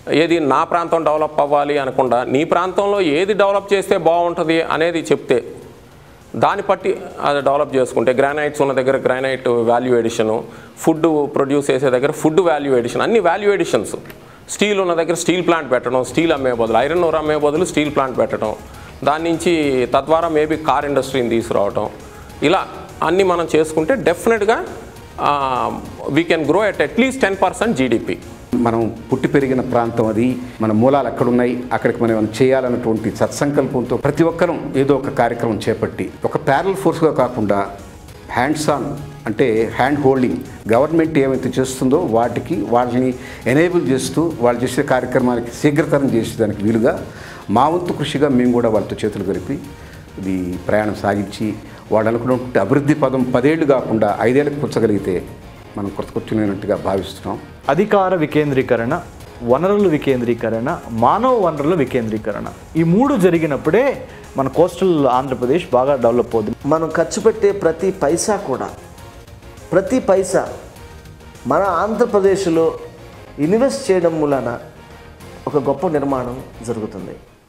ఏది నా ప్రాంతం డెవలప్ అవ్వాలి అనకుండా నీ ప్రాంతంలో ఏది డెవలప్ చేస్తే బాగుంటుంది అనేది చెప్తే దాన్ని బట్టి అది డెవలప్ చేసుకుంటే గ్రానైట్స్ ఉన్న దగ్గర granite value addition food produce చేసే దగ్గర ఫుడ్ వాల్యూ ఎడిషన్ అన్ని వాల్యూ ఎడిషన్స్ స్టీల్ ఉన్న దగ్గర స్టీల్ ప్లాంట్ పెట్టడం స్టీల్ అమ్మే బదులు ఐరన్ ఓర్ అమ్మే బదులు స్టీల్ ప్లాంట్ పెట్టడం దాని నుంచి తద్వారా మేబీ కార్ ఇండస్ట్రీని తీసుకురావటం ఇలా అన్నీ మనం చేసుకుంటే డెఫినెట్గా we can grow at at least ten percent GDP మనం పుట్టి పెరిగిన ప్రాంతం అది మన మూలాలు ఎక్కడున్నాయి అక్కడికి మనం ఏమైనా చేయాలన్నటువంటి సత్సంకల్పంతో ప్రతి ఒక్కరం ఏదో ఒక కార్యక్రమం చేపట్టి ఒక ప్యారల్ ఫోర్స్గా కాకుండా హ్యాండ్స్ ఆన్ అంటే హ్యాండ్ హోల్డింగ్ గవర్నమెంట్ ఏమైతే చేస్తుందో వాటికి వాళ్ళని ఎనేబుల్ చేస్తూ వాళ్ళు చేసే కార్యక్రమానికి శీఘ్రతరం చేసేదానికి వీలుగా మా వంతు కృషిగా మేము కూడా వాళ్ళతో చేతులు కలిపి ఇది ప్రయాణం సాగించి వాళ్ళు అనుకున్నటువంటి అభివృద్ధి పదం పదేళ్ళు కాకుండా ఐదేళ్ళకి పుచ్చగలిగితే మనం కొత్త కూర్చునేనట్టుగా భావిస్తున్నాం అధికార వికేంద్రీకరణ వనరుల వికేంద్రీకరణ మానవ వనరుల వికేంద్రీకరణ ఈ మూడు జరిగినప్పుడే మన కోస్టల్ ఆంధ్రప్రదేశ్ బాగా డెవలప్ అవుతుంది మనం ఖర్చు పెట్టే ప్రతి పైసా కూడా ప్రతి పైసా మన ఆంధ్రప్రదేశ్లో ఇన్వెస్ట్ చేయడం మూలన ఒక గొప్ప నిర్మాణం జరుగుతుంది